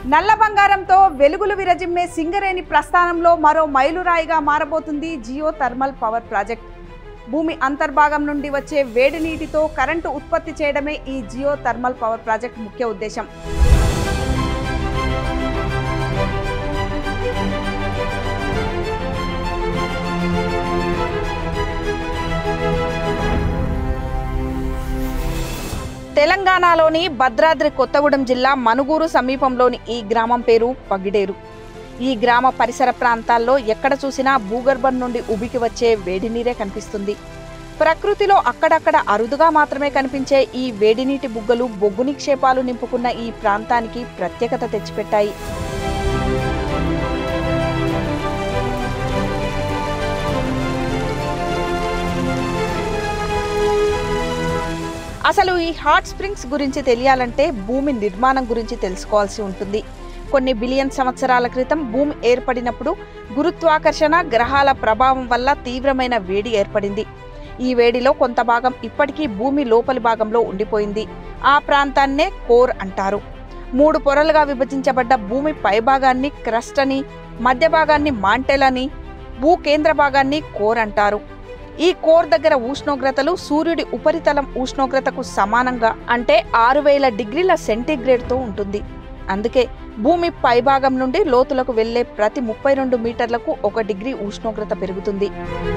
నల్ల బంగారంతో వెలుగులు విరజిమ్మే సింగరేణి ప్రస్థానంలో మరో మైలురాయిగా మారబోతుంది జియో థర్మల్ పవర్ ప్రాజెక్ట్ భూమి అంతర్భాగం నుండి వచ్చే వేడి నీటితో కరెంటు ఉత్పత్తి చేయడమే ఈ జియో థర్మల్ పవర్ ప్రాజెక్ట్ ముఖ్య ఉద్దేశం తెలంగాణలోని భద్రాద్రి కొత్తగూడెం జిల్లా మనుగూరు సమీపంలోని ఈ గ్రామం పేరు పగిడేరు ఈ గ్రామ పరిసర ప్రాంతాల్లో ఎక్కడ చూసినా భూగర్భం నుండి ఉబికి వచ్చే వేడి నీరే కనిపిస్తుంది ప్రకృతిలో అక్కడక్కడ అరుదుగా మాత్రమే కనిపించే ఈ వేడినీటి బుగ్గలు బొగ్గు నిక్షేపాలు నింపుకున్న ఈ ప్రాంతానికి ప్రత్యేకత తెచ్చిపెట్టాయి అసలు ఈ హాట్ స్ప్రింగ్స్ గురించి తెలియాలంటే భూమి నిర్మాణం గురించి తెలుసుకోవాల్సి ఉంటుంది కొన్ని బిలియన్ సంవత్సరాల క్రితం భూమి ఏర్పడినప్పుడు గురుత్వాకర్షణ గ్రహాల ప్రభావం వల్ల తీవ్రమైన వేడి ఏర్పడింది ఈ వేడిలో కొంత భాగం ఇప్పటికీ భూమి లోపలి భాగంలో ఉండిపోయింది ఆ ప్రాంతాన్నే కోర్ అంటారు మూడు పొరలుగా విభజించబడ్డ భూమి పైభాగాన్ని క్రస్ట్ అని మధ్య భాగాన్ని మాంటెల్ అని భూ కేంద్ర భాగాన్ని కోర్ అంటారు ఈ కోర్ దగ్గర ఉష్ణోగ్రతలు సూర్యుడి ఉపరితలం ఉష్ణోగ్రతకు సమానంగా అంటే ఆరు వేల డిగ్రీల సెంటీగ్రేడ్తో ఉంటుంది అందుకే భూమి పైభాగం నుండి లోతులకు వెళ్లే ప్రతి ముప్పై రెండు మీటర్లకు ఒక డిగ్రీ ఉష్ణోగ్రత పెరుగుతుంది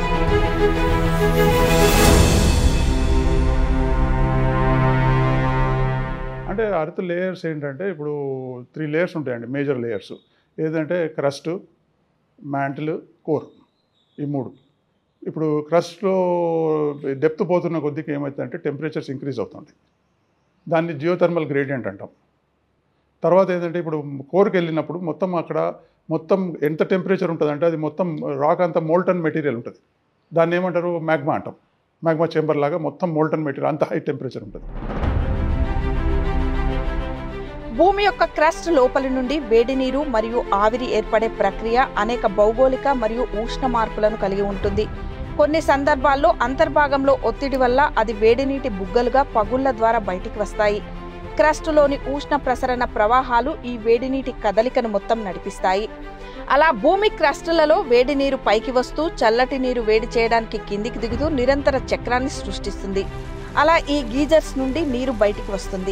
అంటే అర్త్ లేయర్స్ ఏంటంటే ఇప్పుడు త్రీ లేయర్స్ ఉంటాయండి మేజర్ లేయర్స్ ఏదంటే క్రస్ట్ మ్యాంటిల్ కోర్ ఈ మూడు ఇప్పుడు క్రస్ట్లో డెప్త్ పోతున్న కొద్దికి ఏమవుతుందంటే టెంపరేచర్స్ ఇంక్రీజ్ అవుతుంది దాన్ని జియోథర్మల్ గ్రేడియంట్ అంటాం తర్వాత ఏంటంటే ఇప్పుడు కోర్కి వెళ్ళినప్పుడు మొత్తం అక్కడ మొత్తం ఎంత టెంపరేచర్ ఉంటుందంటే అది మొత్తం రాక్ అంతా మోల్టన్ మెటీరియల్ ఉంటుంది దాన్ని ఏమంటారు మ్యాగ్మా అంటాం మ్యాగ్మా చేంబర్ లాగా మొత్తం మోల్టన్ మెటీరియల్ అంత హై టెంపరేచర్ ఉంటుంది భూమి యొక్క క్రస్ట్ లోపలి నుండి వేడి నీరు మరియు ఆవిరి ఏర్పడే ప్రక్రియ అనేక భౌగోళిక మరియు ఉష్ణ మార్పులను కలిగి ఉంటుంది కొన్ని సందర్భాల్లో అంతర్భాగంలో ఒత్తిడి వల్ల అది వేడి నీటి బుగ్గలుగా పగుళ్ల ద్వారా బయటికి వస్తాయి క్రస్టులోని ఉష్ణ ప్రసరణ ప్రవాహాలు ఈ వేడి నీటి కదలికను మొత్తం నడిపిస్తాయి అలా భూమి క్రస్టులలో వేడి నీరు పైకి వస్తూ చల్లటి నీరు వేడి చేయడానికి కిందికి దిగుతూ నిరంతర చక్రాన్ని సృష్టిస్తుంది అలా ఈ గీజర్స్ నుండి నీరు బయటికి వస్తుంది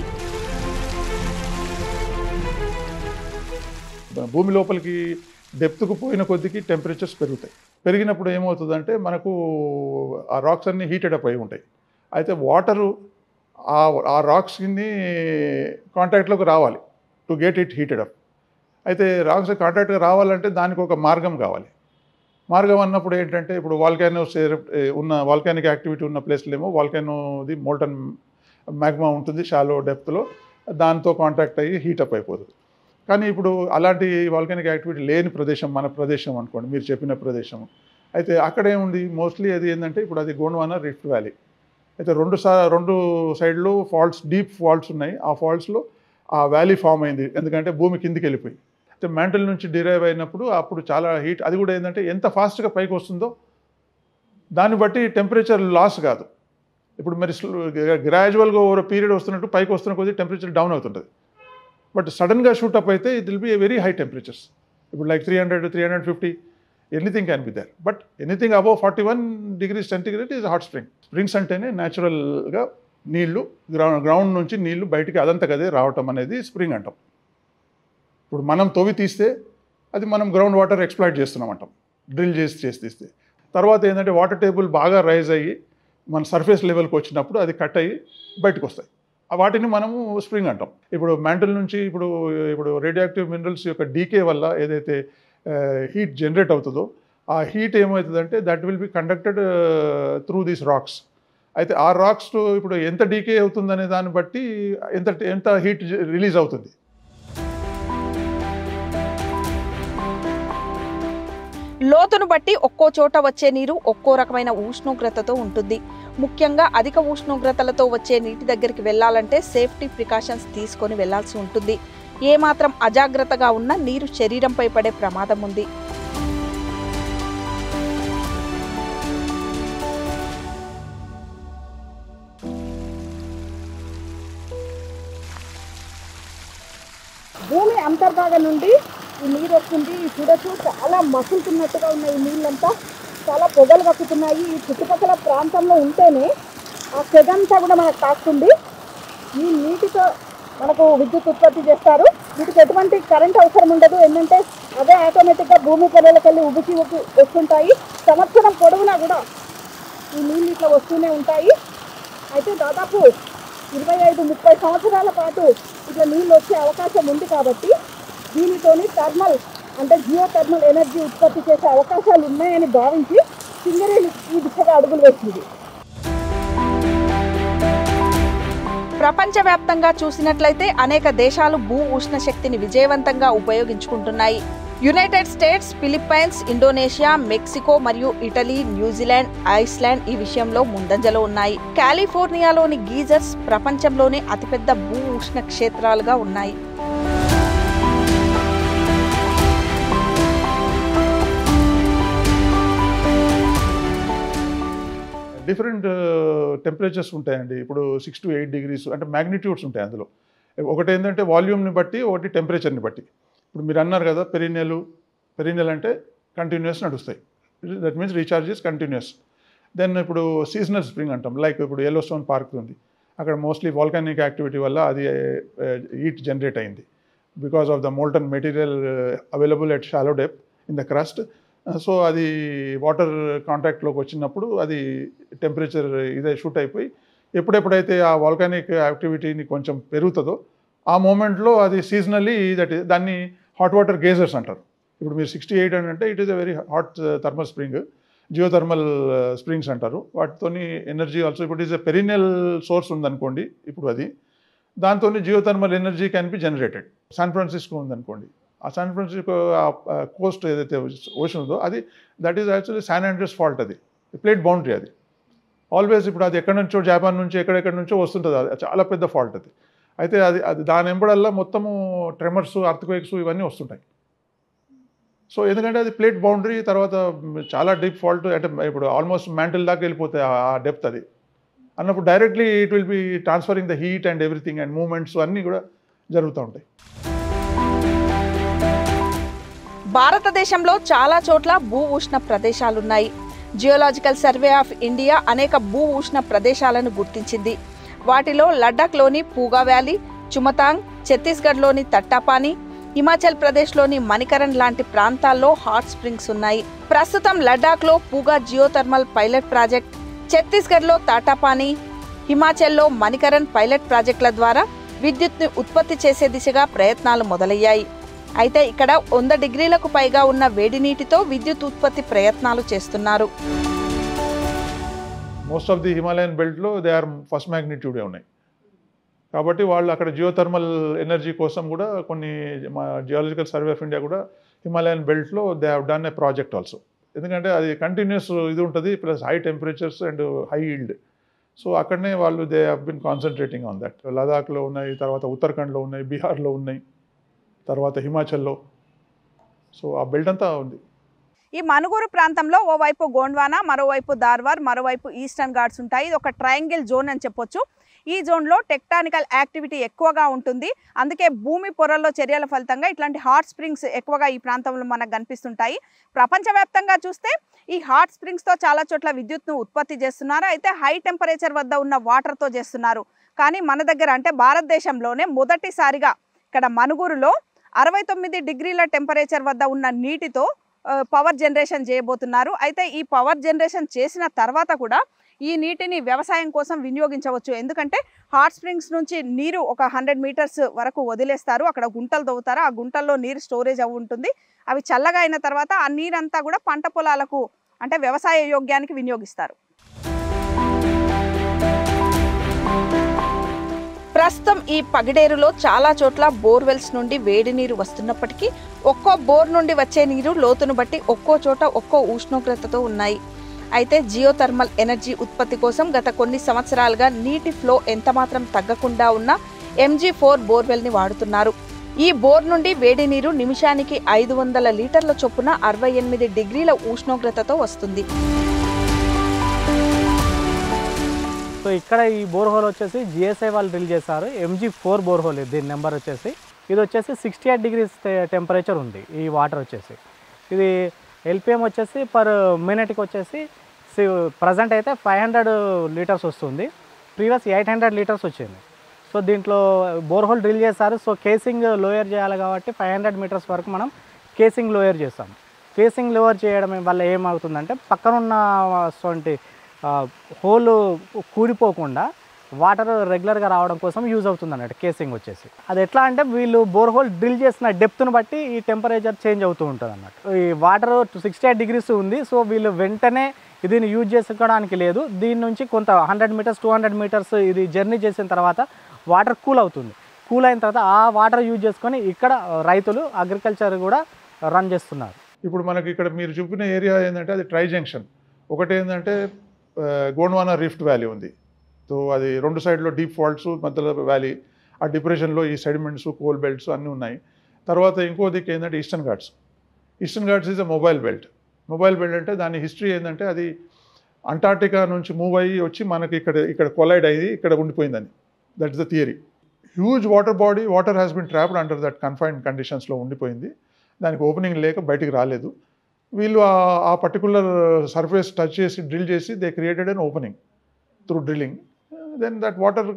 భూమి లోపలికి డెప్త్కు పోయిన కొద్దికి టెంపరేచర్స్ పెరుగుతాయి పెరిగినప్పుడు ఏమవుతుందంటే మనకు ఆ రాక్స్ అన్నీ హీటెడ్ అప్ అయి ఉంటాయి అయితే వాటరు ఆ ఆ రాక్స్ని కాంటాక్ట్లోకి రావాలి to get it heated up అయితే రాక్స్ కాంటాక్ట్గా రావాలంటే దానికి ఒక మార్గం కావాలి మార్గం అన్నప్పుడు ఏంటంటే ఇప్పుడు వాల్కానోస్ ఉన్న వాల్కానిక్ యాక్టివిటీ ఉన్న ప్లేస్లో ఏమో వాల్కానోది మోల్టన్ మ్యాగ్మా ఉంటుంది షాలో డెప్త్లో దాంతో కాంటాక్ట్ అయ్యి హీటప్ అయిపోతుంది కానీ ఇప్పుడు అలాంటి వాల్కానిక్ యాక్టివిటీ లేని ప్రదేశం మన ప్రదేశం అనుకోండి మీరు చెప్పిన ప్రదేశం అయితే అక్కడ ఏముంది మోస్ట్లీ అది ఏంటంటే ఇప్పుడు అది గోండ్వానా రిఫ్ట్ వ్యాలీ అయితే రెండు సా రెండు సైడ్లు ఫాల్ట్స్ డీప్ ఫాల్ట్స్ ఉన్నాయి ఆ ఫాల్ట్స్లో ఆ వ్యాలీ ఫామ్ అయింది ఎందుకంటే భూమి కిందికి వెళ్ళిపోయి అయితే మెంటల్ నుంచి డిరైవ్ అయినప్పుడు అప్పుడు చాలా హీట్ అది కూడా ఏంటంటే ఎంత ఫాస్ట్గా పైకి వస్తుందో దాన్ని బట్టి టెంపరేచర్ లాస్ కాదు ఇప్పుడు మరి గ్రాజువల్గా ఓవర్ పీరియడ్ వస్తున్నట్టు పైకి వస్తున్న కొద్దీ టెంపరేచర్ డౌన్ అవుతుంటుంది బట్ సడన్గా షూటప్ అయితే it will be a very high temperatures ఇప్పుడు like three hundred three hundred fifty anything can be there but anything above forty one degree centigrade is hot spring springs అంటేనే న్యాచురల్గా నీళ్లు ground ground నుంచి నీళ్లు బయటికి అదంతకదే రావటం అనేది స్ప్రింగ్ అంటాం ఇప్పుడు మనం తవ్వి తీస్తే అది మనం గ్రౌండ్ వాటర్ ఎక్స్ప్లాయిట్ చేస్తున్నాం అంటాం డ్రిల్ చేసి చేసి తీస్తే తర్వాత ఏంటంటే వాటర్ టేబుల్ బాగా రైజ్ అయ్యి మన సర్ఫేస్ లెవెల్కి వచ్చినప్పుడు అది కట్ అయ్యి బయటకు వస్తాయి ఆ వాటిని మనము స్ప్రింగ్ అంటాం ఇప్పుడు మ్యాంటల్ నుంచి ఇప్పుడు ఇప్పుడు రేడియాక్టివ్ మినరల్స్ యొక్క డీకే వల్ల ఏదైతే హీట్ జనరేట్ అవుతుందో ఆ హీట్ ఏమవుతుందంటే that will be conducted through these rocks అయితే ఆ రాక్స్ ఇప్పుడు ఎంత డీకే అవుతుందనే దాన్ని బట్టి ఎంత ఎంత హీట్ రిలీజ్ అవుతుంది లోతును బట్టి ఒక్కో చోట వచ్చే నీరు ఒక్కో రకమైన ఉష్ణోగ్రతతో ఉంటుంది ముఖ్యంగా అధిక ఉష్ణోగ్రతలతో వచ్చే నీటి దగ్గరికి వెళ్ళాలంటే సేఫ్టీ ప్రికాషన్స్ తీసుకొని వెళ్లాల్సి ఉంటుంది ఏమాత్రం అజాగ్రత్తగా ఉన్నా నీరు శరీరంపై పడే ప్రమాదం ఉంది భూమి అంతర్భాగం నుండి ఈ నీరు వస్తుంది ఈ చూడొచ్చు చాలా మసులుతున్నట్టుగా ఉన్నాయి ఈ నీళ్ళంతా చాలా పొగలు కక్కుతున్నాయి ఈ చుట్టుపక్కల ప్రాంతంలో ఉంటేనే ఆ సెగంతా కూడా మనకు తాకుతుంది ఈ నీటితో మనకు విద్యుత్ ఉత్పత్తి చేస్తారు వీటికి ఎటువంటి కరెంట్ అవసరం ఉండదు ఏంటంటే అదే ఆటోమేటిక్గా భూమి పొలాలకు వెళ్ళి ఉబికి ఉబికి వస్తుంటాయి సంవత్సరం పొడవునా కూడా ఈ నీళ్ళు ఇట్లా వస్తూనే ఉంటాయి అయితే దాదాపు ఇరవై ఐదు ముప్పై సంవత్సరాల పాటు ఇట్లా నీళ్ళు వచ్చే అవకాశం ఉంది కాబట్టి దీనితోని థర్మల్ అంటే జియో థర్మల్ ఎనర్జీ ఉత్పత్తి చేసే అవకాశాలు ఉన్నాయని భావించి సింగరేణి ఈ దిశగా అడుగులు వేసింది ప్రపంచవ్యాప్తంగా చూసినట్లయితే అనేక దేశాలు భూ ఉష్ణ శక్తిని విజయవంతంగా ఉపయోగించుకుంటున్నాయి United States Philippines Indonesia Mexico మరియు ఇటలీ న్యూజిలాండ్ ఐస్లాండ్ ఈ విషయంలో ముందంజలో ఉన్నాయి కాలిఫోర్నియాలోని గీజర్స్ ప్రపంచంలోనే అతిపెద్ద భూ ఉష్ణ క్షేత్రాలుగా ఉన్నాయి డిఫరెంట్ టెంపరేచర్స్ ఉంటాయండి ఇప్పుడు సిక్స్ టు ఎయిట్ డిగ్రీస్ అంటే మ్యాగ్నిట్యూడ్స్ ఉంటాయి అందులో ఒకటి ఏంటంటే వాల్యూమ్ని బట్టి ఒకటి టెంపరేచర్ని బట్టి ఇప్పుడు మీరు అన్నారు కదా పెరినెలు పెరినెల్ అంటే కంటిన్యూస్ నడుస్తాయి that means recharge is continuous then ఇప్పుడు సీజనల్ స్ప్రింగ్ అంటాం లైక్ ఇప్పుడు ఎల్లో స్టోన్ పార్క్ ఉంది అక్కడ మోస్ట్లీ వాల్కానిక్ యాక్టివిటీ వల్ల అది హీట్ జనరేట్ అయింది because of the molten material available at shallow depth in the crust so అది వాటర్ కాంటాక్ట్లోకి వచ్చినప్పుడు అది టెంపరేచర్ ఇదే షూట్ అయిపోయి ఎప్పుడెప్పుడైతే ఆ వాల్కానిక్ యాక్టివిటీని కొంచెం పెరుగుతుందో ఆ మూమెంట్లో అది సీజనల్లీ దట్ దాన్ని హాట్ వాటర్ గేజర్స్ అంటారు ఇప్పుడు మీరు సిక్స్టీ ఎయిట్ అని అంటే it is a very hot thermal spring geothermal springs అంటారు వాటితోని ఎనర్జీ ఆల్సో ఇప్పుడు ఈజ్ ఎ పెరినియల్ సోర్స్ ఉందనుకోండి ఇప్పుడు అది దాంతో geothermal energy can be generated San Francisco ఉందనుకోండి ఆ శాన్ ఫ్రాన్సిస్కో కోస్ట్ ఏదైతే ఓషన్ ఉందో అది that is actually San Andreas fault అది ప్లేట్ బౌండరీ అది ఆల్వేస్ ఇప్పుడు అది ఎక్కడి నుంచో జపాన్ నుంచి ఎక్కడెక్కడి నుంచో వస్తుంటుంది అది చాలా పెద్ద ఫాల్ట్ అది అయితే అది అది దాని ఎంబడల్లా మొత్తము ట్రెమర్స్ అర్త్క్వేక్స్ ఇవన్నీ వస్తుంటాయి సో ఎందుకంటే అది ప్లేట్ బౌండరీ తర్వాత చాలా డీప్ ఫాల్ట్ అంటే ఇప్పుడు ఆల్మోస్ట్ మ్యాంటిల్ దాకా వెళ్ళిపోతాయి ఆ డెప్త్ అది అన్నప్పుడు directly it will be transferring the heat and everything and moments అన్నీ కూడా జరుగుతూ ఉంటాయి భారతదేశంలో చాలా చోట్ల భూ ఉష్ణ ప్రదేశాలున్నాయి జియోలాజికల్ సర్వే ఆఫ్ ఇండియా అనేక భూ ఉష్ణ ప్రదేశాలను గుర్తించింది వాటిలో లడ్డాఖ్లోని పూగా వ్యాలీ చుమతాంగ్ ఛత్తీస్గఢ్లోని తట్టాపాని హిమాచల్ ప్రదేశ్లోని మణికరణ్ లాంటి ప్రాంతాల్లో హాట్ స్ప్రింగ్స్ ఉన్నాయి ప్రస్తుతం లడ్డాఖ్లో పూగా జియోథర్మల్ పైలట్ ప్రాజెక్ట్ ఛత్తీస్గఢ్లో తాటాపాని హిమాచల్లో మణికరణ్ పైలట్ ప్రాజెక్టుల ద్వారా విద్యుత్ని ఉత్పత్తి చేసే దిశగా ప్రయత్నాలు మొదలయ్యాయి అయితే ఇక్కడ వంద డిగ్రీలకు పైగా ఉన్న వేడి నీటితో విద్యుత్ ఉత్పత్తి ప్రయత్నాలు చేస్తున్నారు మోస్ట్ ఆఫ్ ది హిమాలయన్ బెల్ట్లో దే ఆర్ ఫస్ట్ మ్యాగ్నిట్యూడే ఉన్నాయి కాబట్టి వాళ్ళు అక్కడ జియోథర్మల్ ఎనర్జీ కోసం కూడా కొన్ని మా జియాలజికల్ సర్వే ఆఫ్ ఇండియా కూడా హిమాలయన్ బెల్ట్లో they have done a project also ఎందుకంటే అది కంటిన్యూస్ ఇది ఉంటుంది plus high temperatures and high yield so అక్కడనే వాళ్ళు they have been concentrating on that లదాఖ్లో ఉన్నాయి తర్వాత ఉత్తరాఖండ్లో ఉన్నాయి బీహార్లో ఉన్నాయి తర్వాత హిమాచల్లో సో ఆ బెల్ట్ అంతా ఉంది ఈ మనుగూరు ప్రాంతంలో ఓవైపు గోండ్వానా మరోవైపు దార్వార్ మరోవైపు ఈస్టర్న్ ఘాట్స్ ఉంటాయి ఇది ఒక ట్రయాంగిల్ జోన్ అని చెప్పొచ్చు ఈ జోన్లో టెక్టానికల్ యాక్టివిటీ ఎక్కువగా ఉంటుంది అందుకే భూమి పొరల్లో చర్యల ఫలితంగా ఇట్లాంటి హాట్ స్ప్రింగ్స్ ఎక్కువగా ఈ ప్రాంతంలో మనకు కనిపిస్తుంటాయి ప్రపంచవ్యాప్తంగా చూస్తే ఈ హాట్ స్ప్రింగ్స్తో చాలా చోట్ల విద్యుత్ను ఉత్పత్తి చేస్తున్నారు అయితే హై టెంపరేచర్ వద్ద ఉన్న వాటర్తో చేస్తున్నారు కానీ మన దగ్గర అంటే భారతదేశంలోనే మొదటిసారిగా ఇక్కడ మనుగూరులో అరవై తొమ్మిది డిగ్రీల టెంపరేచర్ వద్ద ఉన్న నీటితో ఆ, పవర్ జనరేషన్ చేయబోతున్నారు అయితే ఈ పవర్ జనరేషన్ చేసిన తర్వాత కూడా ఈ నీటిని వ్యవసాయం కోసం వినియోగించవచ్చు ఎందుకంటే హాట్ స్ప్రింగ్స్ నుంచి నీరు ఒక హండ్రెడ్ మీటర్స్ వరకు వదిలేస్తారు అక్కడ గుంటలు తవ్వుతారు ఆ గుంటల్లో నీరు స్టోరేజ్ అవి ఉంటుంది అవి చల్లగా అయిన తర్వాత ఆ నీరంతా కూడా పంట పొలాలకు అంటే వ్యవసాయ యోగ్యానికి వినియోగిస్తారు ప్రస్తుతం ఈ పగిడేరులో చాలా చోట్ల బోర్వెల్స్ నుండి వేడి నీరు వస్తున్నప్పటికీ ఒక్కో బోర్ నుండి వచ్చే నీరు లోతును బట్టి ఒక్కో చోట ఒక్కో ఉష్ణోగ్రతతో ఉన్నాయి అయితే జియోథర్మల్ ఎనర్జీ ఉత్పత్తి కోసం గత కొన్ని సంవత్సరాలుగా నీటి ఫ్లో ఎంతమాత్రం తగ్గకుండా ఉన్న ఎంజీ ఫోర్ బోర్వెల్ని వాడుతున్నారు ఈ బోర్ నుండి వేడి నీరు నిమిషానికి ఐదు వందల లీటర్ల చొప్పున అరవై ఎనిమిది డిగ్రీల ఉష్ణోగ్రతతో వస్తుంది సో ఇక్కడ ఈ బోర్ హోల్ వచ్చేసి జిఎస్ఐ వాళ్ళు డ్రిల్ చేశారు ఎంజీ ఫోర్ బోర్ హోల్ దీని నెంబర్ వచ్చేసి ఇది వచ్చేసి సిక్స్టీ ఎయిట్ డిగ్రీస్ టెంపరేచర్ ఉంది ఈ వాటర్ వచ్చేసి ఇది ఎల్పిఎం వచ్చేసి పర్ మినిట్కి వచ్చేసి ప్రజెంట్ అయితే ఫైవ్ హండ్రెడ్ లీటర్స్ వస్తుంది ప్రీవియస్ ఎయిట్ హండ్రెడ్ లీటర్స్ వచ్చింది సో దీంట్లో బోర్హోల్ డ్రిల్ చేస్తారు సో కేసింగ్ లోయర్ చేయాలి కాబట్టి ఫైవ్ హండ్రెడ్ మీటర్స్ వరకు మనం కేసింగ్ లోయర్ చేస్తాం కేసింగ్ లోయర్ చేయడం వల్ల ఏమవుతుందంటే పక్కనున్న అటువంటి హోల్ కూడిపోకుండా వాటర్ రెగ్యులర్గా రావడం కోసం యూజ్ అవుతుంది అన్నట్టు కేసింగ్ వచ్చేసి అది ఎట్లా అంటే వీళ్ళు బోర్హోల్ డ్రిల్ చేసిన డెప్త్ను బట్టి ఈ టెంపరేచర్ చేంజ్ అవుతూ ఉంటుంది అన్నట్టు ఈ వాటర్ సిక్స్టీ ఎయిట్ డిగ్రీస్ ఉంది సో వీళ్ళు వెంటనే దీన్ని యూజ్ చేసుకోవడానికి లేదు దీని నుంచి కొంత hundred metres two hundred metres ఇది జర్నీ చేసిన తర్వాత వాటర్ కూల్ అవుతుంది కూల్ అయిన తర్వాత ఆ వాటర్ యూజ్ చేసుకొని ఇక్కడ రైతులు అగ్రికల్చర్ కూడా రన్ చేస్తున్నారు ఇప్పుడు మనకి ఇక్కడ మీరు చూపిన ఏరియా ఏంటంటే అది ట్రై జంక్షన్ ఒకటి ఏంటంటే ఆ, గోండ్వానా రిఫ్ట్ వ్యాలీ ఉంది సో అది రెండు సైడ్లో డీప్ ఫాల్ట్స్ మధ్యలో వ్యాలీ ఆ డిప్రెషన్లో ఈ సెడిమెంట్స్ కోల్ బెల్ట్స్ అన్నీ ఉన్నాయి తర్వాత ఇంకో దిక్కు ఏంటంటే Eastern Ghats Eastern Ghats is a mobile belt mobile belt అంటే దాని హిస్టరీ ఏంటంటే అది అంటార్టికా నుంచి మూవ్ అయ్యి వచ్చి మనకి ఇక్కడ ఇక్కడ కొలైడ్ అయ్యి ఇక్కడ ఉండిపోయిందని that is the theory huge water body water has been trapped under that confined కండిషన్స్లో ఉండిపోయింది దానికి ఓపెనింగ్ లేక బయటికి రాలేదు వీళ్ళు ఆ- ఆ పర్టికులర్ సర్ఫేస్ టచ్ చేసి డ్రిల్ చేసి they created an opening through drilling then that water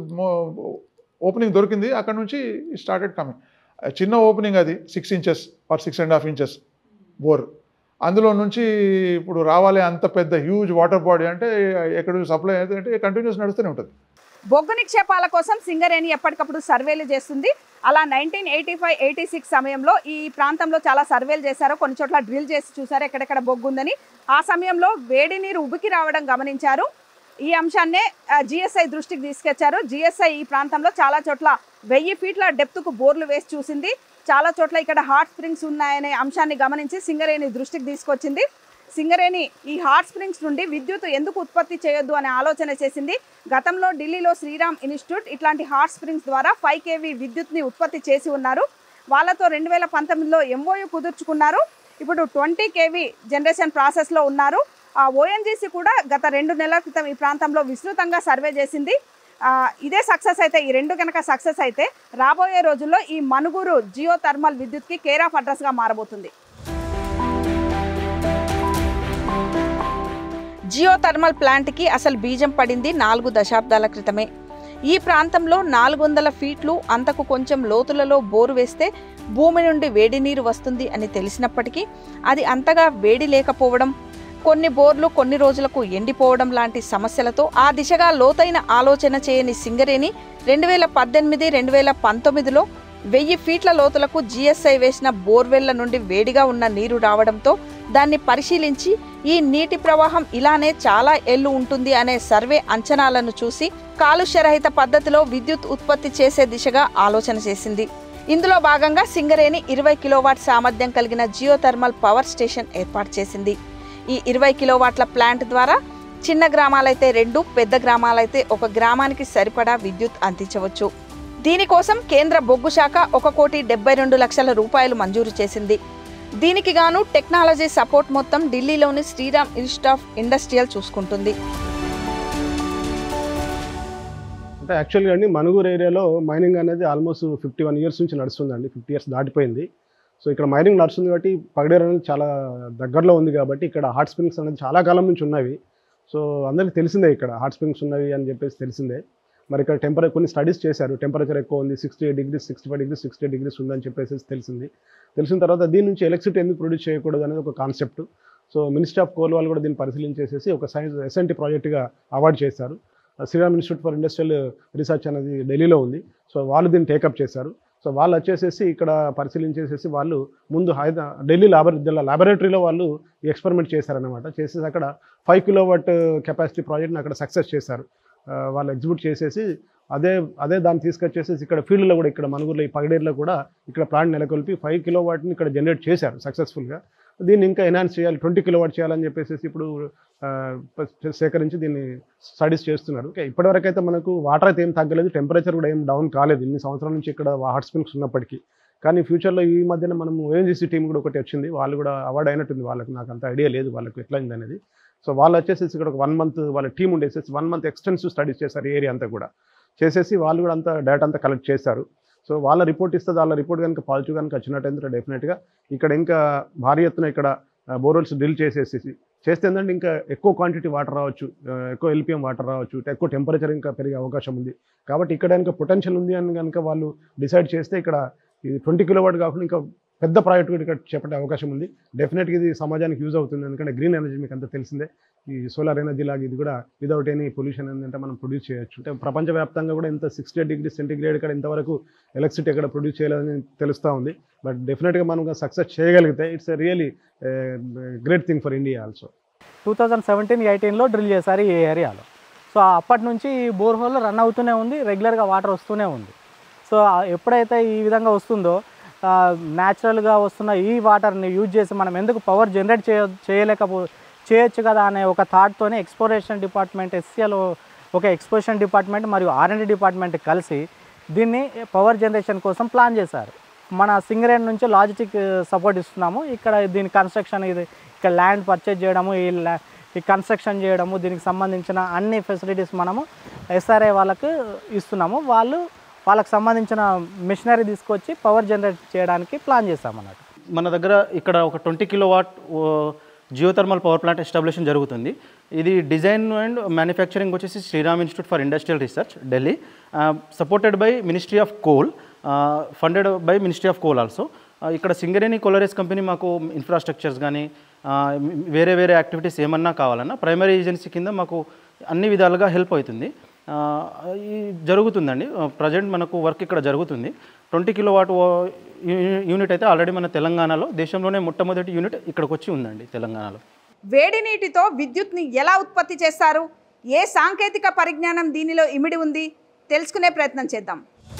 opening దొరికింది అక్కడ నుంచి స్టార్టెడ్ కమింగ్ చిన్న ఓపెనింగ్ అది six inches or six and half inches bore అందులో నుంచి ఇప్పుడు రావాలి అంత పెద్ద హ్యూజ్ వాటర్ బాడీ అంటే ఎక్కడ సప్లై అయితే అంటే కంటిన్యూస్ నడుస్తూనే ఉంటుంది బొగ్గు నిక్షేపాల కోసం సింగరేణి ఎప్పటికప్పుడు సర్వేలు చేస్తుంది అలా nineteen eighty five eighty six సమయంలో ఈ ప్రాంతంలో చాలా సర్వేలు చేశారు కొన్ని చోట్ల డ్రిల్ చేసి చూసారు ఎక్కడెక్కడ బొగ్గు ఉందని ఆ సమయంలో వేడి నీరు ఉబికి రావడం గమనించారు ఈ అంశాన్నే జిఎస్ఐ దృష్టికి తీసుకొచ్చారు జిఎస్ఐ ఈ ప్రాంతంలో చాలా చోట్ల వెయ్యి ఫీట్ల డెప్త్కు బోర్లు వేసి చూసింది చాలా చోట్ల ఇక్కడ హాట్ స్ప్రింగ్స్ ఉన్నాయనే అంశాన్ని గమనించి సింగరేణి దృష్టికి తీసుకొచ్చింది సింగరేణి ఈ హాట్ స్ప్రింగ్స్ నుండి విద్యుత్ ఎందుకు ఉత్పత్తి చేయొద్దు అనే ఆలోచన చేసింది గతంలో ఢిల్లీలో శ్రీరామ్ ఇన్స్టిట్యూట్ ఇట్లాంటి హాట్ స్ప్రింగ్స్ ద్వారా ఫైవ్ కేవీ విద్యుత్ని ఉత్పత్తి చేసి ఉన్నారు వాళ్ళతో రెండు వేల పంతొమ్మిదిలో ఎంఓయు కుదుర్చుకున్నారు ఇప్పుడు ట్వంటీ కేవీ జనరేషన్ ప్రాసెస్లో ఉన్నారు ఆ ఓఎన్జీసీ కూడా గత రెండు నెలల క్రితం ఈ ప్రాంతంలో విస్తృతంగా సర్వే చేసింది ఆ, ఇదే సక్సెస్ అయితే ఈ రెండు కనుక సక్సెస్ అయితే రాబోయే రోజుల్లో ఈ మనుగురు జియో థర్మల్ విద్యుత్కి కేర్ ఆఫ్ అడ్రస్గా మారబోతుంది జియో థర్మల్ ప్లాంట్కి అసలు బీజం పడింది నాలుగు దశాబ్దాల క్రితమే ఈ ప్రాంతంలో నాలుగు వందల ఫీట్లు అంతకు కొంచెం లోతులలో బోరు వేస్తే భూమి నుండి వేడి నీరు వస్తుంది అని తెలిసినప్పటికీ అది అంతగా వేడి లేకపోవడం కొన్ని బోర్లు కొన్ని రోజులకు ఎండిపోవడం లాంటి సమస్యలతో ఆ దిశగా లోతైన ఆలోచన చేయని సింగరేణి రెండు వేల పద్దెనిమిది రెండు వేల పంతొమ్మిదిలో వెయ్యి ఫీట్ల లోతులకు జిఎస్ఐ వేసిన బోర్వెళ్ల నుండి వేడిగా ఉన్న నీరు రావడంతో దాన్ని పరిశీలించి ఈ నీటి ప్రవాహం ఇలానే చాలా ఏళ్లు ఉంటుంది అనే సర్వే అంచనాలను చూసి కాలుష్యరహిత పద్ధతిలో విద్యుత్ ఉత్పత్తి చేసే దిశగా ఆలోచన చేసింది ఇందులో భాగంగా సింగరేణి ఇరవై కిలోవాట్ సామర్థ్యం కలిగిన జియోథర్మల్ పవర్ స్టేషన్ ఏర్పాటు చేసింది ఈ ఇరవై కిలోవాట్ల ప్లాంట్ ద్వారా చిన్న గ్రామాలైతే రెండు పెద్ద గ్రామాలైతే ఒక గ్రామానికి సరిపడా విద్యుత్ అందించవచ్చు దీనికోసం కేంద్ర బొగ్గు శాఖ ఒక కోటి డెబ్బై రెండు లక్షల రూపాయలు మంజూరు చేసింది దీనికి గాను టెక్నాలజీ సపోర్ట్ మొత్తం ఢిల్లీలోని శ్రీరామ్ ఇన్స్టిట్యూట్ ఆఫ్ ఇండస్ట్రియల్ చూసుకుంటుంది అంటే యాక్చువల్గా అండి మనుగూరు ఏరియాలో మైనింగ్ అనేది ఆల్మోస్ట్ ఫిఫ్టీ వన్ ఇయర్స్ నుంచి నడుస్తుందండి ఫిఫ్టీ ఇయర్స్ దాటిపోయింది సో ఇక్కడ మైనింగ్ నడుస్తుంది కాబట్టి పగడేరు అనేది చాలా దగ్గరలో ఉంది కాబట్టి ఇక్కడ హాట్ స్ప్రింగ్స్ అనేది చాలా కాలం నుంచి ఉన్నవి సో అందరికీ తెలిసిందే ఇక్కడ హాట్ స్ప్రింగ్స్ ఉన్నవి అని చెప్పేసి తెలిసిందే మరి ఇక్కడ టెంపరే కొన్ని స్టడీస్ చేశారు టెంపరేచర్ ఎక్కువ ఉంది sixty eight degrees sixty five degrees sixty degrees ఉందని చెప్పేసి తెలిసింది తెలిసిన తర్వాత దీని నుంచి ఎలక్ట్రిసిటీ ఎందుకు ప్రొడ్యూస్ చేయకూడదు అనేది ఒక concept so ministry of coal వాళ్ళు కూడా దీన్ని పరిశీలించేసేసి ఒక సైన్స్ ఎస్ఎన్టీ ప్రాజెక్ట్గా అవార్డు చేశారు Shriram institute for industrial research అనేది ఢిల్లీలో ఉంది సో వాళ్ళు దీన్ని టేకప్ చేశారు సో వాళ్ళు వచ్చేసేసి ఇక్కడ పరిశీలించేసేసి వాళ్ళు ముందు హైదా ఢిల్లీ లాబర్ లాబొరేటరీలో వాళ్ళు ఎక్స్పెరిమెంట్ చేశారనమాట చేసేసి అక్కడ ఫైవ్ కిలో వాట్ కెపాసిటీ ప్రాజెక్ట్ని అక్కడ సక్సెస్ చేశారు ఆ, వాళ్ళు ఎగ్జిక్యూట్ చేసేసి అదే అదే దాన్ని తీసుకొచ్చేసేసి ఇక్కడ ఫీల్డ్లో కూడా ఇక్కడ మనుగురులో ఈ పగడేరులో కూడా ఇక్కడ ప్లాంట్ నెలకొల్పి ఫైవ్ కిలో వాట్ని ఇక్కడ జనరేట్ చేశారు సక్సెస్ఫుల్గా దీన్ని ఇంకా ఎన్హాన్స్ చేయాలి ట్వంటీ కిలో వాట్ చేయాలని చెప్పేసి ఇప్పుడు ఆ, సేకరించి దీన్ని స్టడీస్ చేస్తున్నారు ఓకే ఇప్పటివరకు అయితే మనకు వాటర్ అయితే ఏం తగ్గలేదు టెంపరేచర్ కూడా ఏం డౌన్ కాలేదు ఇన్ని సంవత్సరాల నుంచి ఇక్కడ హాట్ స్ప్రింగ్స్ ఉన్నప్పటికీ కానీ ఫ్యూచర్లో ఈ మధ్యన మనం ఓఎన్జీసీ టీం కూడా ఒకటి వచ్చింది వాళ్ళు కూడా అవార్డు అయినట్టుంది వాళ్ళకి నాకు అంత ఐడియా లేదు వాళ్ళకి ఎట్లా అయింది అనేది సో వాళ్ళు వచ్చేసి ఇక్కడ ఒక వన్ మంత్ వాళ్ళ టీం ఉండేసేసి వన్ మంత్ ఎక్స్టెన్సివ్ స్టడీస్ చేశారు ఏరియా అంతా కూడా చేసేసి వాళ్ళు కూడా అంతా డేటా అంతా కలెక్ట్ చేశారు సో వాళ్ళ రిపోర్ట్ ఇస్తే వాళ్ళ రిపోర్ట్ కనుక పాజిటివ్ కనుక వచ్చినట్టయితే డెఫినెట్గా ఇక్కడ ఇంకా భారీ ఎత్తున ఇక్కడ బోర్వెల్స్ డ్రిల్ చేసేసి చేస్తే ఏంటంటే ఇంకా ఎక్కువ క్వాంటిటీ వాటర్ రావచ్చు ఆ, ఎక్కువ ఎల్పిఎం వాటర్ రావచ్చు ఎక్కువ టెంపరేచర్ ఇంకా పెరిగే అవకాశం ఉంది కాబట్టి ఇక్కడ కనుక పొటెన్షియల్ ఉంది అని కనుక వాళ్ళు డిసైడ్ చేస్తే ఇక్కడ ఇది ట్వంటీ కిలోవాట్ కాకుండా ఇంకా పెద్ద ప్రాజెక్ట్ కూడా ఇక్కడ చేపట్టే అవకాశం ఉంది డెఫినెట్గా ఇది సమాజానికి యూజ్ అవుతుంది ఎందుకంటే గ్రీన్ ఎనర్జీ మీకు అంతా తెలిసిందే ఈ సోలార్ ఎనర్జీ లాగా ఇది కూడా విదౌట్ ఎనీ పొల్యూషన్ ఏంటంటే మనం ప్రొడ్యూస్ చేయొచ్చు అంటే ప్రపంచవ్యాప్తంగా కూడా ఇంత సిక్స్టీ ఎయిట్ డిగ్రీ సెంటిగ్రేడ్ ఇక్కడ ఇంతవరకు ఎలక్ట్రిసిటీ ఎక్కడ ప్రొడ్యూస్ చేయలేదని తెలుస్తూ ఉంది బట్ డెఫినెట్గా మనం సక్సెస్ చేయగలిగితే it's really great thing for India also two thousand seventeen ఎయిటీన్లో డ్రిల్ చేశారు ఈ ఏరియాలో సో అప్పటి నుంచి ఈ బోర్హోల్ రన్ అవుతూనే ఉంది రెగ్యులర్గా వాటర్ వస్తూనే ఉంది సో ఆ ఎప్పుడైతే ఈ విధంగా వస్తుందో న్యాచురల్గా వస్తున్న ఈ వాటర్ని యూజ్ చేసి మనం ఎందుకు పవర్ జనరేట్ చేయ చేయలేకపో చేయొచ్చు కదా అనే ఒక థాట్తోనే ఎక్స్ప్లోరేషన్ డిపార్ట్మెంట్ ఎస్సీఎల్ ఒక ఎక్స్ప్లోరేషన్ డిపార్ట్మెంట్ మరియు ఆర్ఎండి డిపార్ట్మెంట్ కలిసి దీన్ని పవర్ జనరేషన్ కోసం ప్లాన్ చేశారు మన సింగరేణి నుంచి లాజిస్టిక్ సపోర్ట్ ఇస్తున్నాము ఇక్కడ దీని కన్స్ట్రక్షన్ ఇది ఇక్కడ ల్యాండ్ పర్చేజ్ చేయడము ఈ ల్యా ఈ కన్స్ట్రక్షన్ చేయడము దీనికి సంబంధించిన అన్ని ఫెసిలిటీస్ మనము ఎస్ఆర్ఐ వాళ్ళకు ఇస్తున్నాము వాళ్ళు వాళ్ళకి సంబంధించిన మిషనరీ తీసుకొచ్చి పవర్ జనరేట్ చేయడానికి ప్లాన్ చేస్తామన్నట్టు మన దగ్గర ఇక్కడ ఒక twenty kilowatt geothermal power plant establishment జరుగుతుంది ఇది డిజైన్ అండ్ మ్యానుఫ్యాక్చరింగ్ వచ్చేసి Shriram institute for industrial research Delhi supported by ministry of coal funded by ministry of coal also ఇక్కడ సింగరేణి కోలరేస్ కంపెనీ మాకు ఇన్ఫ్రాస్ట్రక్చర్స్ కానీ వేరే వేరే యాక్టివిటీస్ ఏమన్నా కావాలన్నా ప్రైమరీ ఏజెన్సీ కింద మాకు అన్ని విధాలుగా హెల్ప్ అవుతుంది ఆ, ఈ జరుగుతుందండి ప్రజెంట్ మనకు వర్క్ ఇక్కడ జరుగుతుంది ట్వంటీ కిలో వాట్ యూనిట్ అయితే ఆల్రెడీ మన తెలంగాణలో దేశంలోనే మొట్టమొదటి యూనిట్ ఇక్కడికి వచ్చి ఉందండి తెలంగాణలో వేడి నీటితో విద్యుత్ని ఎలా ఉత్పత్తి చేస్తారు ఏ సాంకేతిక పరిజ్ఞానం దీనిలో ఇమిడి ఉంది తెలుసుకునే ప్రయత్నం చేద్దాం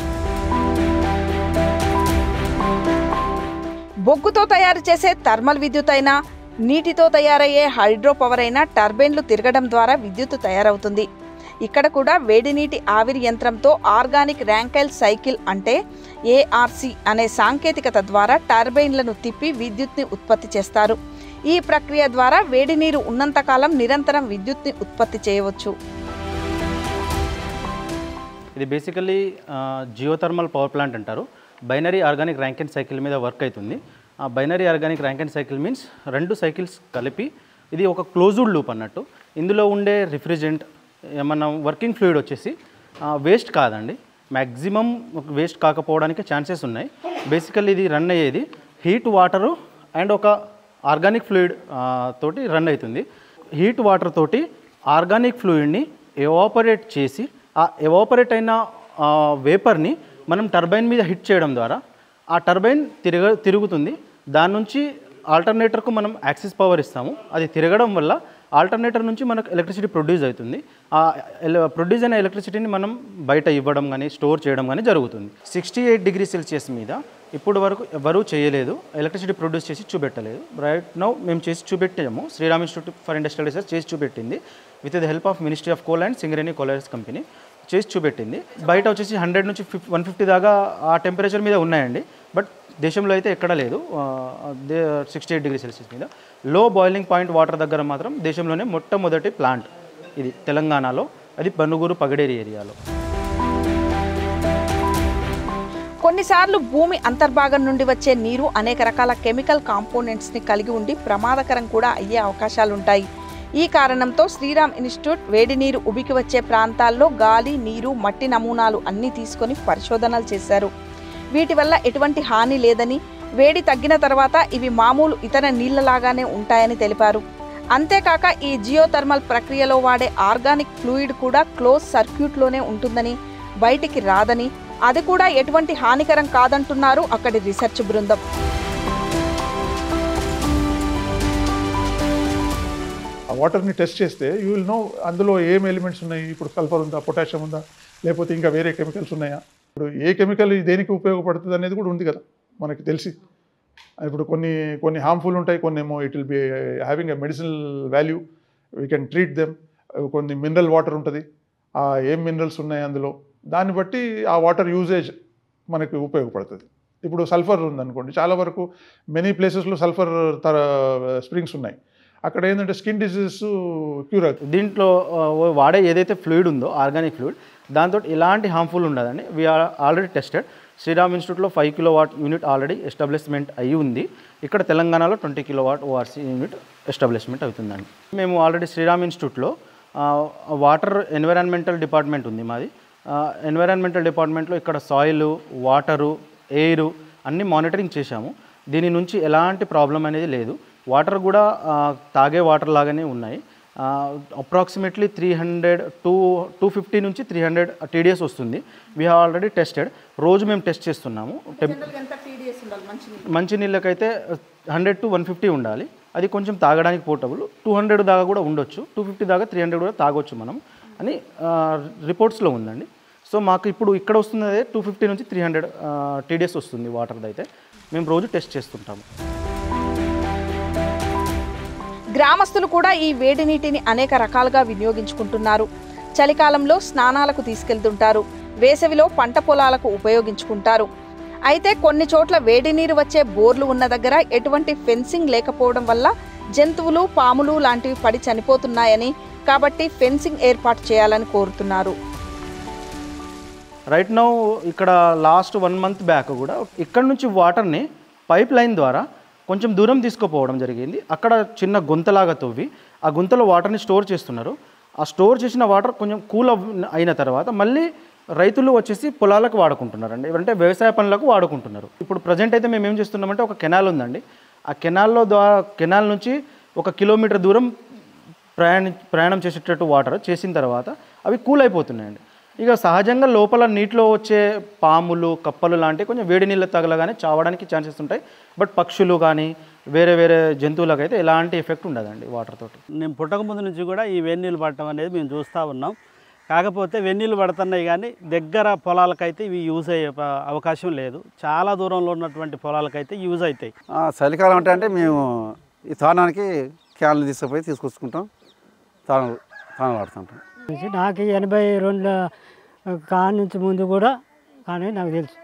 బొగ్గుతో తయారు చేసే థర్మల్ విద్యుత్ అయినా నీటితో తయారయ్యే హైడ్రో పవర్ అయినా టర్బైన్లు తిరగడం ద్వారా విద్యుత్ తయారవుతుంది ఇక్కడ కూడా వేడి నీటి ఆవిరి యంత్రంతో ఆర్గానిక్ ర్యాంకైల్ సైకిల్ అంటే ఏఆర్సి అనే సాంకేతికత ద్వారా టర్బైన్లను తిప్పి విద్యుత్ని ఉత్పత్తి చేస్తారు ఈ ప్రక్రియ ద్వారా వేడి నీరు ఉన్నంతకాలం నిరంతరం విద్యుత్ని ఉత్పత్తి చేయవచ్చు ఇది బేసికల్లీ జియోథర్మల్ పవర్ ప్లాంట్ అంటారు బైనరీ ఆర్గానిక్ ర్యాంకెన్ సైకిల్ మీద వర్క్ అవుతుంది ఆ binary organic Rankine cycle means రెండు సైకిల్స్ కలిపి ఇది ఒక క్లోజ్డ్ లూప్ అన్నట్టు ఇందులో ఉండే రిఫ్రిజెంట్ ఏమన్నా వర్కింగ్ ఫ్లూయిడ్ వచ్చేసి వేస్ట్ కాదండి మ్యాక్సిమం వేస్ట్ కాకపోవడానికి ఛాన్సెస్ ఉన్నాయి బేసికల్లీ ఇది రన్ అయ్యేది హీట్ వాటరు అండ్ ఒక ఆర్గానిక్ ఫ్లూయిడ్ తోటి రన్ అవుతుంది హీట్ వాటర్ తోటి ఆర్గానిక్ ఫ్లూయిడ్ని ఎవాపరేట్ చేసి ఆ ఎవాపరేట్ అయిన వేపర్ని మనం టర్బైన్ మీద హిట్ చేయడం ద్వారా ఆ టర్బైన్ తిరగ తిరుగుతుంది దాని నుంచి ఆల్టర్నేటర్కు మనం యాక్సిస్ పవర్ ఇస్తాము అది తిరగడం వల్ల ఆల్టర్నేటర్ నుంచి మనకు ఎలక్ట్రిసిటీ ప్రొడ్యూస్ అవుతుంది ఆ ప్రొడ్యూస్ అయిన ఎలక్ట్రిసిటీని మనం బయట ఇవ్వడం కానీ స్టోర్ చేయడం కానీ జరుగుతుంది సిక్స్టీ ఎయిట్ డిగ్రీ సెల్సియస్ మీద ఇప్పుడు వరకు ఎవరూ చేయలేదు ఎలక్ట్రిసిటీ ప్రొడ్యూస్ చేసి చూపెట్టలేదు రైట్ నౌ మేము చేసి చూపెట్టాము Shriram institute for industrial research చేసి చూపెట్టింది with the help of ministry of coal and Singareni collieries company చేసి చూపెట్టింది బయట వచ్చేసి హండ్రెడ్ నుంచి ఫిఫ్ వన్ ఫిఫ్టీ దాకా ఆ టెంపరేచర్ మీద ఉన్నాయండి బట్ దేశంలో అయితే ఎక్కడా లేదు సిక్స్టీ ఎయిట్ డిగ్రీ సెల్సియస్ మీద లో బాయిలింగ్ పాయింట్ వాటర్ దగ్గర మాత్రం దేశంలోనే మొట్టమొదటి ప్లాంట్ ఇది తెలంగాణలో అది బనుగూరు పగడేరి ఏరియాలో కొన్నిసార్లు భూమి అంతర్భాగం నుండి వచ్చే నీరు అనేక రకాల కెమికల్ కాంపోనెంట్స్ని కలిగి ఉండి ప్రమాదకరం కూడా అయ్యే అవకాశాలుంటాయి ఈ కారణంతో శ్రీరామ్ ఇన్స్టిట్యూట్ వేడి నీరు ఉబికి వచ్చే ప్రాంతాల్లో గాలి నీరు మట్టి నమూనాలు అన్నీ తీసుకొని పరిశోధనలు చేశారు వీటి వల్ల ఎటువంటి హాని లేదని వేడి తగ్గిన తర్వాత ఇవి మామూలు ఇతర నీళ్లలాగానే ఉంటాయని తెలిపారు అంతేకాక ఈ జియోథర్మల్ ప్రక్రియలో వాడే ఆర్గానిక్ ఫ్లూయిడ్ కూడా క్లోజ్ సర్క్యూట్లోనే ఉంటుందని బయటికి రాదని అది కూడా ఎటువంటి హానికరం కాదంటున్నారు అక్కడి రీసెర్చ్ బృందం ఆ వాటర్ని టెస్ట్ చేస్తే యూ విల్ నో అందులో ఏం ఎలిమెంట్స్ ఉన్నాయి ఇప్పుడు సల్ఫర్ ఉందా పొటాషియం ఉందా లేకపోతే ఇంకా వేరే కెమికల్స్ ఉన్నాయా ఇప్పుడు ఏ కెమికల్ దేనికి ఉపయోగపడుతుంది అనేది కూడా ఉంది కదా మనకి తెలిసి ఇప్పుడు కొన్ని కొన్ని హార్మ్ఫుల్ ఉంటాయి కొన్ని ఏమో it will be having a medicinal value we can treat them కొన్ని మినరల్ వాటర్ ఉంటుంది ఆ ఏం మినరల్స్ ఉన్నాయి అందులో దాన్ని బట్టి ఆ వాటర్ యూజేజ్ మనకి ఉపయోగపడుతుంది ఇప్పుడు సల్ఫర్ ఉందనుకోండి చాలా వరకు మెనీ ప్లేసెస్లో సల్ఫర్ తర స్ప్రింగ్స్ ఉన్నాయి అక్కడ ఏంటంటే స్కిన్ డిసీజెస్ క్యూర్ అవుతుంది దీంట్లో ఆ, వాడే ఏదైతే ఫ్లూయిడ్ ఉందో ఆర్గానిక్ ఫ్లూయిడ్ దాంతో ఎలాంటి హార్మ్ఫుల్ ఉండదండి వీఆర్ ఆల్రెడీ టెస్టెడ్ శ్రీరామ్ ఇన్స్టిట్యూట్లో five kilowatt unit already establishment అయి ఉంది ఇక్కడ తెలంగాణలో twenty kilowatt ORC unit establishment అవుతుందండి మేము ఆల్రెడీ శ్రీరామ్ ఇన్స్టిట్యూట్లో వాటర్ ఎన్విరాన్మెంటల్ డిపార్ట్మెంట్ ఉంది మాది ఎన్విరాన్మెంటల్ డిపార్ట్మెంట్లో ఇక్కడ సాయిల్ వాటరు ఎయిర్ అన్ని మానిటరింగ్ చేశాము దీని నుంచి ఎలాంటి ప్రాబ్లం అనేది లేదు వాటర్ కూడా ఆ, తాగే వాటర్ లాగానే ఉన్నాయి approximately three hundred two two fifty నుంచి త్రీ హండ్రెడ్ టీడీఎస్ వస్తుంది వీ హ్యావ్ ఆల్రెడీ టెస్టెడ్ రోజు మేము టెస్ట్ చేస్తున్నాము టెంప్ మంచి నీళ్ళకైతే హండ్రెడ్ టు వన్ ఫిఫ్టీ ఉండాలి అది కొంచెం తాగడానికి పోర్టబుల్ టూ హండ్రెడ్ దాకా కూడా ఉండొచ్చు టూ ఫిఫ్టీ దాకా త్రీ హండ్రెడ్ కూడా తాగొచ్చు మనం అని రిపోర్ట్స్లో ఉందండి సో మాకు ఇప్పుడు ఇక్కడ వస్తున్నదే టూ ఫిఫ్టీ నుంచి త్రీ హండ్రెడ్ టీడీఎస్ వస్తుంది వాటర్ది అయితే మేము రోజు టెస్ట్ చేస్తుంటాము గ్రామస్తులు కూడా ఈ వేడి నీటిని అనేక రకాలుగా వినియోగించుకుంటున్నారు చలికాలంలో స్నానాలకు తీసుకెళ్తుంటారు వేసవిలో పంట పొలాలకు ఉపయోగించుకుంటారు అయితే కొన్ని చోట్ల వేడి నీరు వచ్చే బోర్లు ఉన్న దగ్గర ఎటువంటి ఫెన్సింగ్ లేకపోవడం వల్ల జంతువులు పాములు లాంటివి పడి చనిపోతున్నాయని కాబట్టి ఫెన్సింగ్ ఏర్పాటు చేయాలని కోరుతున్నారు రైట్ నౌ ఇక్కడ లాస్ట్ వన్ మంత్ బ్యాక్ కూడా ఇక్కడ నుంచి వాటర్ని పైప్ లైన్ ద్వారా కొంచెం దూరం తీసుకుపోవడం జరిగింది అక్కడ చిన్న గుంతలాగా తవ్వి ఆ గుంతలో వాటర్ని స్టోర్ చేస్తున్నారు ఆ స్టోర్ చేసిన వాటర్ కొంచెం కూల్ అయిన తర్వాత మళ్ళీ రైతులు వచ్చేసి పొలాలకు వాడుకుంటున్నారండి అంటే వ్యవసాయ పనులకు వాడుకుంటున్నారు ఇప్పుడు ప్రజెంట్ అయితే మేము ఏం చేస్తున్నామంటే ఒక కెనాల్ ఉందండి ఆ కెనాల్లో ద్వారా కెనాల్ నుంచి ఒక కిలోమీటర్ దూరం ప్రయాణి ప్రయాణం చేసేటట్టు వాటర్ చేసిన తర్వాత అవి కూల్ అయిపోతున్నాయండి ఇక సహజంగా లోపల నీటిలో వచ్చే పాములు కప్పలు లాంటివి కొంచెం వేడి నీళ్ళు తగలగానే చావడానికి ఛాన్సెస్ ఉంటాయి బట్ పక్షులు కానీ వేరే వేరే జంతువులకు అయితే ఎలాంటి ఎఫెక్ట్ ఉండదండి వాటర్ తోటి నేను పుట్టక ముందు నుంచి కూడా ఈ వెన్నీళ్ళు పడటం అనేది మేము చూస్తూ ఉన్నాం కాకపోతే వెన్నీళ్ళు పడుతున్నాయి కానీ దగ్గర పొలాలకైతే ఇవి యూజ్ అయ్యే ప- అవకాశం లేదు చాలా దూరంలో ఉన్నటువంటి పొలాలకైతే యూజ్ అవుతాయి ఆ, చలికాలం అంటే అంటే మేము ఈ తానానికి క్యాన్లు తీసుకుపోయి తీసుకొచ్చుకుంటాం తాను తాను వాడుతుంటాం నుంచి నాకు ఈ ఎనభై రెండు కాడ నుంచి ముందు కూడా కానీ నాకు తెలుసు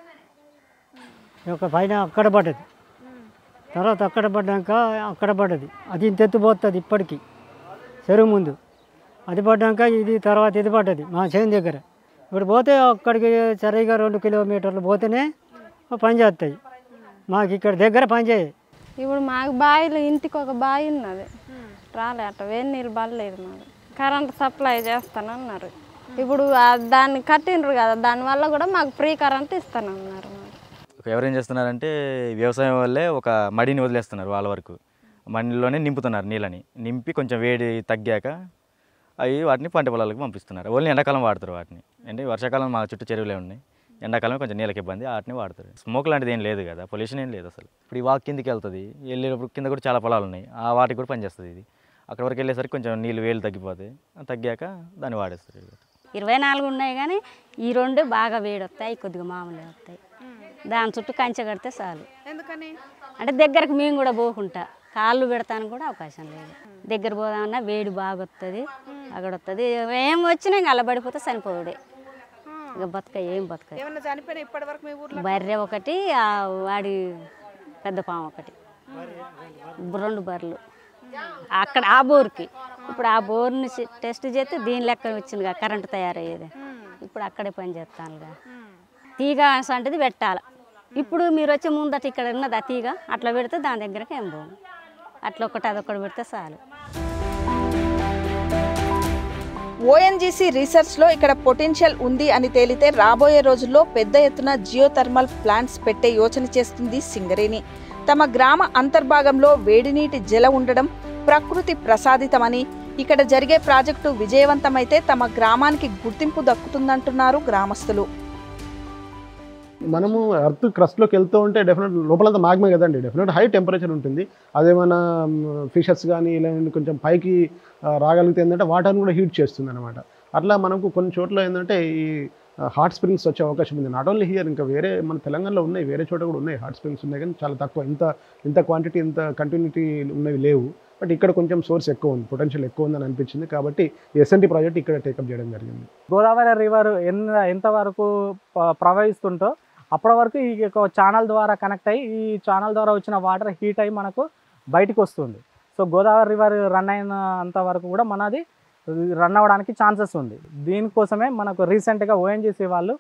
ఒక పైన అక్కడ పడ్డది తర్వాత అక్కడ పడ్డాక అక్కడ పడ్డది అది ఇంత ఎత్తు పోతుంది ఇప్పటికీ చెరువు ముందు అది పడ్డాక ఇది తర్వాత ఇది పడ్డది మా చేను దగ్గర ఇప్పుడు పోతే అక్కడికి సరిగా రెండు కిలోమీటర్లు పోతేనే పని చేస్తాయి మాకు ఇక్కడ దగ్గర పని చేయి ఇప్పుడు మాకు బావిలో ఇంటికి ఒక బావి ఉన్నది రాలే అట్ట వేడి నీళ్ళు పడలేదు మాకు కరెంట్ సప్లై చేస్తానన్నారు ఇప్పుడు ఆ దాన్ని కట్టిండ్రు కదా దానివల్ల కూడా మాకు ఫ్రీ కరెంట్ ఇస్తానన్నారు మాకు ఎవరేం చేస్తున్నారంటే వ్యవసాయం వల్లే ఒక మడిని వదిలేస్తున్నారు వాళ్ళ వరకు మడిలోనే నింపుతున్నారు నీళ్ళని నింపి కొంచెం వేడి తగ్గాక అవి వాటిని పంట పొలాలకు పంపిస్తున్నారు ఓన్లీ ఎండాకాలం వాడతారు వాటిని అంటే వర్షాకాలం మా చుట్టూ చెరువులే ఉన్నాయి ఎండాకాలం కొంచెం నీళ్ళకి ఇబ్బంది వాటిని వాడతారు స్మోక్ లాంటిది ఏం లేదు కదా పొల్యూషన్ ఏం లేదు అసలు ఇప్పుడు ఈ వాక్ కిందకి వెళ్తుంది వెళ్ళేటప్పుడు కింద కూడా చాలా పొలాలు ఉన్నాయి ఆ వాటికి కూడా పనిచేస్తుంది ఇది అక్కడ వరకు వెళ్ళేసరికి కొంచెం నీళ్ళు వేలు తగ్గిపోతాయి తగ్గాక దాన్ని వాడేస్తారు ఇరవై నాలుగు ఉన్నాయి కానీ ఈ రెండు బాగా వేడి వస్తాయి కొద్దిగా మామూలు వస్తాయి దాని చుట్టూ కంచె కడితే చాలు ఎందుకని అంటే దగ్గరకు మేము కూడా పోకుంటా కాళ్ళు పెడతానికి కూడా అవకాశం లేదు దగ్గర పోదామన్నా వేడి బాగా వస్తుంది అక్కడ వస్తుంది ఏం వచ్చినా ఇంకా అలా పడిపోతే చనిపోవుడే ఇక బతక ఏం బతక ఏమన్నా చనిపోయినా ఇప్పటి వరకు మీ ఊర్లో బర్రె ఒకటి ఆ వాడి పెద్ద పాము ఒకటి రెండు బర్రెలు అక్కడ ఆ బోర్కి ఇప్పుడు ఆ బోర్ని చి- టెస్ట్ చేస్తే దీని లెక్క వచ్చిందిగా కరెంటు తయారయ్యేది ఇప్పుడు అక్కడే పని చేస్తానుగా తీగ అంటది పెట్టాలి ఇప్పుడు మీరు వచ్చే ముందట ఇక్కడ ఉన్నది ఆ తీగ అట్లా పెడితే దాని దగ్గరకు ఏం పోము అట్లా ఒకటి అదొకటి పెడితే చాలు ఓఎన్జీసీ రీసెర్చ్లో ఇక్కడ పొటెన్షియల్ ఉంది అని తేలితే రాబోయే రోజుల్లో పెద్ద ఎత్తున జియోథర్మల్ ప్లాంట్స్ పెట్టే యోచన చేస్తుంది సింగరేణి తమ గ్రామ అంతర్భాగంలో వేడినీటి జల ఉండడం ప్రకృతి ప్రసాదితమని ఇక్కడ జరిగే ప్రాజెక్టు విజయవంతమైతే తమ గ్రామానికి గుర్తింపు దక్కుతుందంటున్నారు గ్రామస్తులు మనము అర్త్ క్రస్ట్లోకి వెళ్తూ ఉంటే డెఫినెట్ లోపలంతా మాగ్మే కదండి డెఫినెట్ హై టెంపరేచర్ ఉంటుంది అదేమైనా ఫిషెస్ కానీ ఇలా కొంచెం పైకి ఆ, రాగలిగితే ఏంటంటే వాటర్ని కూడా హీట్ చేస్తుంది అనమాట అట్లా మనకు కొన్ని చోట్ల ఏంటంటే ఈ హాట్ స్ప్రింగ్స్ వచ్చే అవకాశం ఉంది నాట్ ఓన్లీ హియర్ ఇంకా వేరే మన తెలంగాణలో ఉన్నాయి వేరే చోట కూడా ఉన్నాయి హాట్ స్ప్రింగ్స్ ఉన్నాయి కానీ చాలా తక్కువ ఇంత ఇంత క్వాంటిటీ ఇంత కంటిన్యూటీ ఉన్నవి లేవు బట్ ఇక్కడ కొంచెం సోర్స్ ఎక్కువ ఉంది పొటెన్షియల్ ఎక్కువ ఉందని అనిపించింది కాబట్టి ఎస్ఎన్టీ ప్రాజెక్ట్ ఇక్కడ టేకప్ చేయడం జరిగింది గోదావరి రివర్ ఎంత ఎంతవరకు ప- ప్రవహిస్తుంటో అప్పటి వరకు ఈ యొక్క ఛానల్ ద్వారా కనెక్ట్ అయ్యి ఈ ఛానల్ ద్వారా వచ్చిన వాటర్ హీట్ అయ్యి మనకు బయటకు వస్తుంది సో గోదావరి రివర్ రన్ అయినంత వరకు కూడా మనది రన్ అవ్వడానికి ఛాన్సెస్ ఉంది దీనికోసమే మనకు రీసెంట్గా ఓఎన్జీసీ వాళ్ళు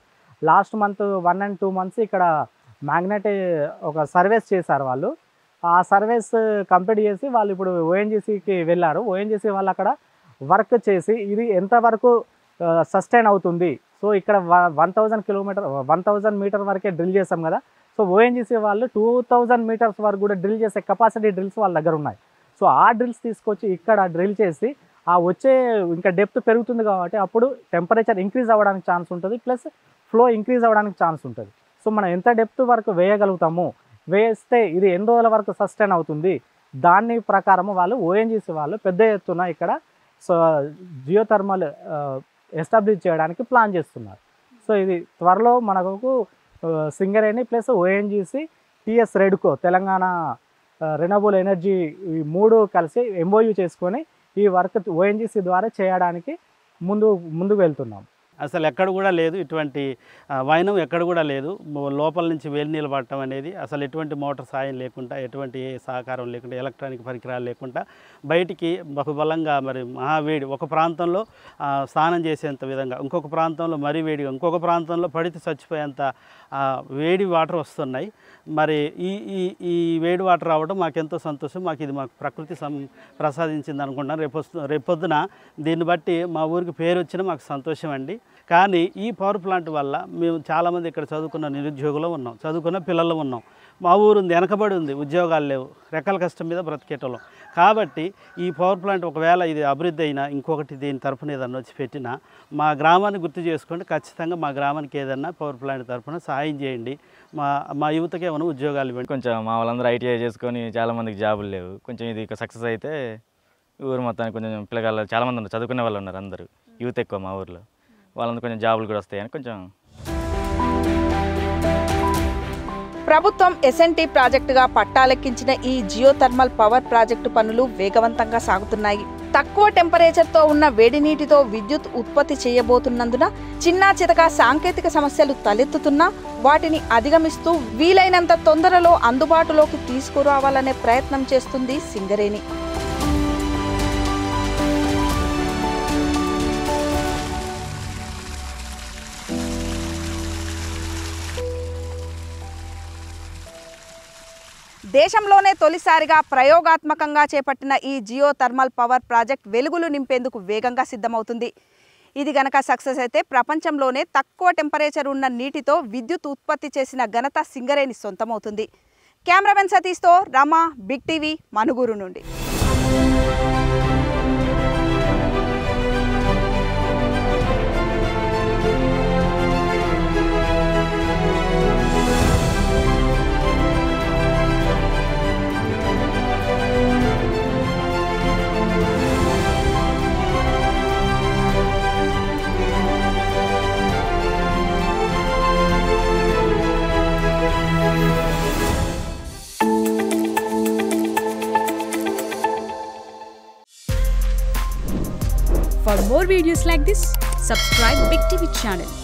last month one and two months ఇక్కడ మ్యాగ్నెట్ ఒక సర్వీస్ చేశారు వాళ్ళు ఆ సర్వీస్ కంప్లీట్ చేసి వాళ్ళు ఇప్పుడు ఓఎన్జీసీకి వెళ్ళారు ఓఎన్జీసీ వాళ్ళు అక్కడ వర్క్ చేసి ఇది ఎంతవరకు సస్టైన్ అవుతుంది సో ఇక్కడ one thousand kilometre one thousand metre వరకే డ్రిల్ చేసాం కదా సో ఓఎన్జీసీ వాళ్ళు టూ థౌజండ్ మీటర్స్ వరకు కూడా డ్రిల్ చేసే కెపాసిటీ డ్రిల్స్ వాళ్ళ దగ్గర ఉన్నాయి సో ఆ డ్రిల్స్ తీసుకొచ్చి ఇక్కడ డ్రిల్ చేసి ఆ వచ్చే ఇంకా డెప్త్ పెరుగుతుంది కాబట్టి అప్పుడు టెంపరేచర్ ఇంక్రీజ్ అవ్వడానికి ఛాన్స్ ఉంటుంది ప్లస్ ఫ్లో ఇంక్రీజ్ అవ్వడానికి ఛాన్స్ ఉంటుంది సో మనం ఎంత డెప్త్ వరకు వేయగలుగుతాము వేస్తే ఇది ఎన్ని రోజుల వరకు సస్టైన్ అవుతుంది దాని ప్రకారము వాళ్ళు ఓఎన్జీసీ వాళ్ళు పెద్ద ఎత్తున ఇక్కడ సో జియోథర్మల్ ఎస్టాబ్లిష్ చేయడానికి ప్లాన్ చేస్తున్నారు సో ఇది త్వరలో మనకు Singareni plus ONGC TS REDCO Telangana renewable energy ఈ మూడు కలిసి ఎంఓయూ చేసుకొని ఈ వర్క్ ఓఎన్జీసీ ద్వారా చేయడానికి ముందు ముందుకు వెళ్తున్నాం అసలు ఎక్కడ కూడా లేదు ఇటువంటి ఆ, వైనం ఎక్కడ కూడా లేదు మో- లోపల నుంచి వేడి నీళ్ళు పడటం అనేది అసలు ఎటువంటి మోటార్ సాయం లేకుండా ఎటువంటి ఏ సహకారం లేకుండా ఎలక్ట్రానిక్ పరికరాలు లేకుండా బయటికి బహుబలంగా మరి మహావేడి ఒక ప్రాంతంలో ఆ, స్నానం చేసేంత విధంగా ఇంకొక ప్రాంతంలో మరీ వేడిగా ఇంకొక ప్రాంతంలో పడితే చచ్చిపోయేంత ఆ, వేడి వాటర్ వస్తున్నాయి మరి ఈ ఈ ఈ వేడి వాటర్ రావడం మాకెంతో సంతోషం మాకు ఇది మాకు ప్రకృతి సం ప్రసాదించింది అనుకుంటాను రేపు వస్తు- రేపొద్దున దీన్ని బట్టి మా ఊరికి పేరు వచ్చినా మాకు సంతోషం అండి కానీ ఈ పవర్ ప్లాంట్ వల్ల మేము చాలామంది ఇక్కడ చదువుకున్న నిరుద్యోగులు ఉన్నాం చదువుకున్న పిల్లలు ఉన్నాం మా ఊరు ఉంది వెనకబడి ఉంది ఉద్యోగాలు లేవు రెక్కల కష్టం మీద బ్రతికేటోళ్ళం కాబట్టి ఈ పవర్ ప్లాంట్ ఒకవేళ ఇది అభివృద్ధి అయినా ఇంకొకటి దీని తరఫున ఏదన్నా వచ్చి పెట్టినా మా గ్రామాన్ని గుర్తు చేసుకుంటే ఖచ్చితంగా మా గ్రామానికి ఏదన్నా పవర్ ప్లాంట్ తరఫున సహాయం చేయండి మా మా యువతకి ఏమైనా ఉద్యోగాలు ఇవ్వండి కొంచెం మా వాళ్ళందరూ ఐటీఐ చేసుకొని చాలా మందికి జాబులు లేవు కొంచెం ఇది సక్సెస్ అయితే ఊరు మొత్తానికి కొంచెం పిల్లగాళ్ళు చాలా మంది ఉన్నారు చదువుకునే వాళ్ళు ఉన్నారు అందరూ యూత్ ఎక్కువ మా ఊర్లో వాళ్ళందరూ కొంచెం జాబులు కూడా వస్తాయని కొంచెం ప్రభుత్వం ఎస్ఎన్టీ ప్రాజెక్టుగా పట్టాలెక్కించిన ఈ జియోథర్మల్ పవర్ ప్రాజెక్టు పనులు వేగవంతంగా సాగుతున్నాయి తక్కువ టెంపరేచర్తో ఉన్న వేడి నీటితో విద్యుత్ ఉత్పత్తి చేయబోతున్నందున చిన్నా చితక సాంకేతిక సమస్యలు తలెత్తుతున్నా వాటిని అధిగమిస్తూ వీలైనంత తొందరలో అందుబాటులోకి తీసుకురావాలనే ప్రయత్నం చేస్తుంది సింగరేణి దేశంలోనే తొలిసారిగా ప్రయోగాత్మకంగా చేపట్టిన ఈ జియో థర్మల్ పవర్ ప్రాజెక్ట్ వెలుగులు నింపేందుకు వేగంగా సిద్ధమవుతుంది ఇది గనక సక్సెస్ అయితే ప్రపంచంలోనే తక్కువ టెంపరేచర్ ఉన్న నీటితో విద్యుత్ ఉత్పత్తి చేసిన ఘనత సింగరేణి సొంతమవుతుంది కెమెరామెన్ సతీష్తో రమా బిగ్ టీవీ మనుగురు నుండి For more videos like this, subscribe Big TV channel